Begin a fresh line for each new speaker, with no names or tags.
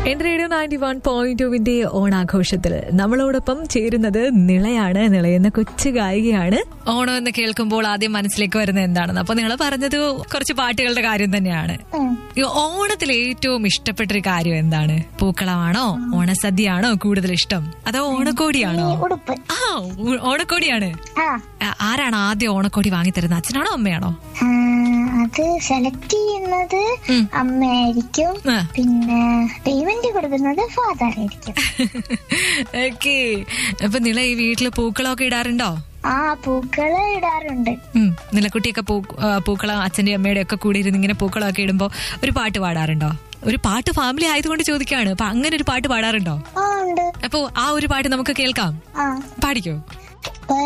എന്റെ radio ninety one point ടുവിന്റെ ഓണാഘോഷത്തിൽ നമ്മളോടൊപ്പം ചേരുന്നത് നിളയാണ് നിളയെന്ന കൊച്ചു ഗായികയാണ് ഓണം എന്ന് കേൾക്കുമ്പോൾ ആദ്യം മനസ്സിലേക്ക് വരുന്നത് എന്താണെന്ന് അപ്പൊ നിങ്ങൾ പറഞ്ഞത് കുറച്ച് പാട്ടുകളുടെ കാര്യം തന്നെയാണ്
ഉം.
ഈ ഓണത്തിൽ ഏറ്റവും ഇഷ്ടപ്പെട്ടൊരു കാര്യം എന്താണ് പൂക്കളമാണോ ഓണസദ്യയാണോ കൂടുതൽ ഇഷ്ടം അതോ ഓണക്കോടിയാണോ
ഈ ഉടുപ്പ്
ആ ഉ- ഓണക്കോടിയാണ്
ആ
ആ, ആരാണ് ആദ്യം ഓണക്കോടി വാങ്ങിത്തരുന്നത് അച്ഛനാണോ അമ്മയാണോ
ആ, അത് സെലക്ട് ചെയ്യുന്നത്
ഉം.
അമ്മയായിരിക്കും
ആ.
പിന്നെ പേയ്മെന്റ് കൊടുക്കുന്നത് ഫാദർ ആയിരിക്കും
ഓക്കെ അപ്പൊ നില ഈ വീട്ടില് പൂക്കളമൊക്കെ ഇടാറുണ്ടോ
ആ പൂക്കള് ഇടാറുണ്ട്
ഉം. നിലക്കുട്ടിയൊക്കെ പൂ ആ, പൂക്കളം അച്ഛന്റെ അമ്മയുടെ ഒക്കെ കൂടി ഇരുന്ന് ഇങ്ങനെ പൂക്കളമൊക്കെ ഇടുമ്പോ ഒരു പാട്ട് പാടാറുണ്ടോ ഒരു പാട്ട് ഫാമിലി ആയതുകൊണ്ട് ചോദിക്കാണ് അപ്പൊ അങ്ങനെ ഒരു പാട്ട് പാടാറുണ്ടോ
ആ ഉണ്ട്
അപ്പൊ ആ ഒരു പാട്ട് നമുക്ക് കേൾക്കാം
ആ
പാടിക്കോ